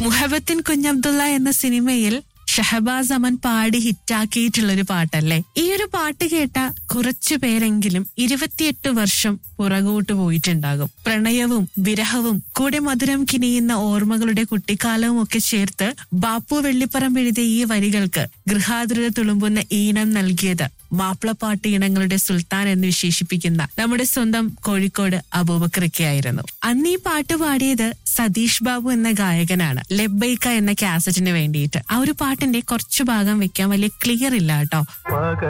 മുഹബത്തിൻ കുഞ്ഞബ്ദുള്ള എന്ന സിനിമയിൽ ഷഹബാസ് അമൻ പാടി ഹിറ്റാക്കിയിട്ടുള്ള ഒരു പാട്ടല്ലേ ഈ ഒരു പാട്ട് കേട്ട കുറച്ചു പേരെങ്കിലും ഇരുപത്തിയെട്ട് വർഷം പുറകോട്ട് പോയിട്ടുണ്ടാകും പ്രണയവും വിരഹവും കൂടെ മധുരം കിനിയുന്ന ഓർമ്മകളുടെ കുട്ടിക്കാലവും ഒക്കെ ചേർത്ത് ബാപ്പു വെള്ളിപ്പറമ്പ് എഴുതിയ ഈ വരികൾക്ക് ഗൃഹാതുരത തുളുമ്പുന്ന ഈണം നൽകിയത് മാപ്പിളപ്പാട്ട് ഇനങ്ങളുടെ സുൽത്താൻ എന്ന് വിശേഷിപ്പിക്കുന്ന നമ്മുടെ സ്വന്തം കോഴിക്കോട് അബൂബക്കറയ്ക്കായിരുന്നു അന്ന് ഈ പാട്ട് പാടിയത് സതീഷ് ബാബു എന്ന ഗായകനാണ് ലെബൈക്ക എന്ന കാസറ്റിന് വേണ്ടിയിട്ട് ആ ഒരു പാട്ടിന്റെ കുറച്ചു ഭാഗം വെക്കാൻ വലിയ ക്ലിയർ ഇല്ല കേട്ടോ പക